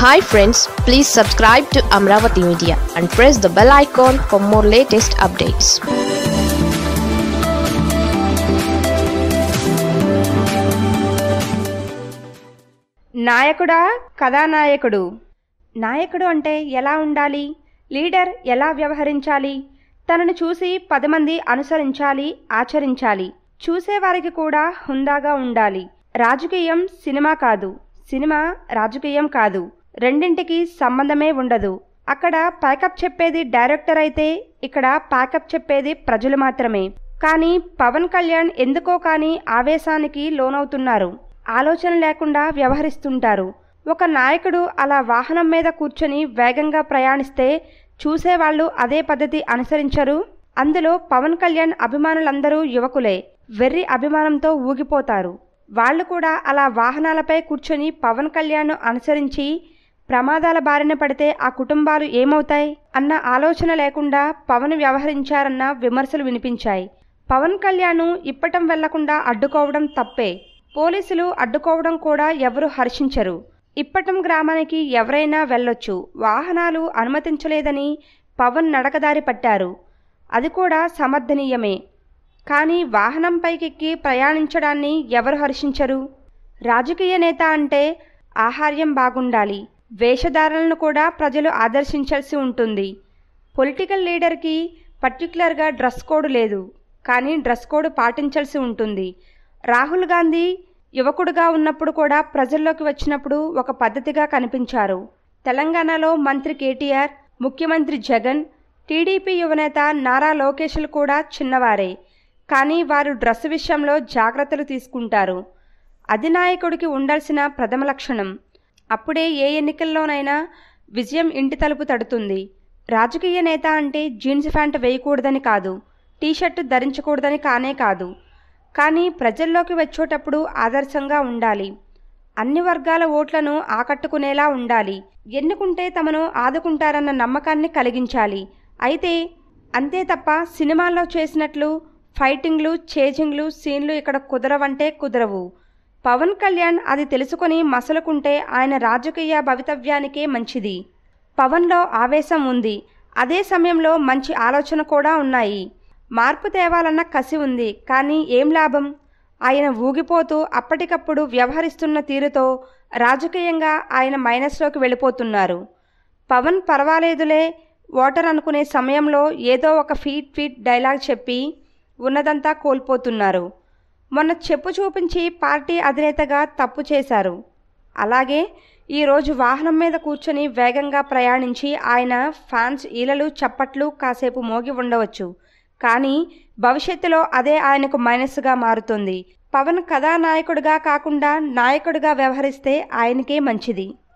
hi friends please subscribe to Amaravati media and press the bell icon for more latest updates నాయకుడా కథానాయకుడు నాయకుడు అంటే ఎలా ఉండాలి లీడర్ ఎలా వ్యవహరించాలి తనను చూసి పది మంది అనుసరించాలి ఆచరించాలి చూసేవారికి కూడా హుందాగా ఉండాలి రాజకీయం సినిమా కాదు సినిమా రాజకీయం కాదు రెండింటికి సంబంధమే ఉండదు అక్కడ ప్యాకప్ చెప్పేది డైరెక్టర్ అయితే ఇక్కడ ప్యాకప్ చెప్పేది ప్రజలు మాత్రమే కానీ పవన్ కళ్యాణ్ ఎందుకో కానీ ఆవేశానికి లోనవుతున్నారు ఆలోచన లేకుండా వ్యవహరిస్తుంటారు ఒక నాయకుడు అలా వాహనం మీద కూర్చొని వేగంగా ప్రయాణిస్తే చూసేవాళ్ళు అదే పద్ధతి అనుసరించరు అందులో పవన్ కళ్యాణ్ అభిమానులందరూ యువకులే వెర్రి అభిమానంతో ఊగిపోతారు వాళ్ళు కూడా అలా వాహనాలపై కూర్చొని పవన్ కళ్యాణ్ను అనుసరించి ప్రమాదాల బారిన పడితే ఆ కుటుంబాలు ఏమవుతాయి అన్న ఆలోచన లేకుండా పవన్ వ్యవహరించారన్న విమర్శలు వినిపించాయి పవన్ కళ్యాణ్ ఇప్పటం వెళ్లకుండా అడ్డుకోవడం తప్పే పోలీసులు అడ్డుకోవడం కూడా ఎవరు హర్షించరు ఇప్పటం గ్రామానికి ఎవరైనా వెళ్ళొచ్చు వాహనాలు అనుమతించలేదని పవన్ నడకదారి పట్టారు అది కూడా సమర్థనీయమే కానీ వాహనం పైకెక్కి ప్రయాణించడాన్ని ఎవరు హర్షించరు రాజకీయ నేత అంటే ఆహార్యం బాగుండాలి వేషధారణలను కూడా ప్రజలు ఆదర్శించాల్సి ఉంటుంది పొలిటికల్ లీడర్కి పర్టికులర్గా డ్రెస్ కోడ్ లేదు కానీ డ్రెస్ కోడ్ పాటించాల్సి ఉంటుంది రాహుల్ గాంధీ యువకుడుగా ఉన్నప్పుడు కూడా ప్రజల్లోకి వచ్చినప్పుడు ఒక పద్ధతిగా కనిపించారు తెలంగాణలో మంత్రి కేటీఆర్ ముఖ్యమంత్రి జగన్ టీడీపీ యువనేత నారా లోకేష్లు కూడా చిన్నవారే కానీ వారు డ్రెస్ విషయంలో జాగ్రత్తలు తీసుకుంటారు అధినాయకుడికి ఉండాల్సిన ప్రథమ లక్షణం అప్పుడే ఏ ఎన్నికల్లోనైనా విజయం ఇంటి తలుపు తడుతుంది రాజకీయ నేత అంటే జీన్స్ ప్యాంట్ వేయకూడదని కాదు టీషర్ట్ ధరించకూడదని కానే కాదు కానీ ప్రజల్లోకి వచ్చేటప్పుడు ఆదర్శంగా ఉండాలి అన్ని వర్గాల ఓట్లను ఆకట్టుకునేలా ఉండాలి ఎన్నుకుంటే తమను ఆదుకుంటారన్న నమ్మకాన్ని కలిగించాలి అయితే అంతే తప్ప సినిమాల్లో చేసినట్లు ఫైటింగ్లు చేజింగ్లు సీన్లు ఇక్కడ కుదరవంటే కుదరవు పవన్ కళ్యాణ్ అది తెలుసుకొని మసలుకుంటే ఆయన రాజకీయ భవితవ్యానికే మంచిది పవన్లో ఆవేశం ఉంది అదే సమయంలో మంచి ఆలోచన కూడా ఉన్నాయి మార్పు తేవాలన్న కసి ఉంది కానీ ఏం లాభం ఆయన ఊగిపోతూ అప్పటికప్పుడు వ్యవహరిస్తున్న తీరుతో రాజకీయంగా ఆయన మైనస్లోకి వెళ్ళిపోతున్నారు పవన్ పర్వాలేదులే ఓటర్ అనుకునే సమయంలో ఏదో ఒక ఫీట్ ఫీట్ డైలాగ్ చెప్పి ఉన్నదంతా కోల్పోతున్నారు మొన్న చెప్పు చూపించి పార్టీ అధినేతగా తప్పు చేశారు అలాగే ఈరోజు వాహనం మీద కూర్చొని వేగంగా ప్రయాణించి ఆయన ఫ్యాన్స్ ఈలలు చప్పట్లు కాసేపు మోగి ఉండవచ్చు కానీ భవిష్యత్తులో అదే ఆయనకు మైనస్గా మారుతుంది పవన్ కథానాయకుడిగా కాకుండా నాయకుడిగా వ్యవహరిస్తే ఆయనకే మంచిది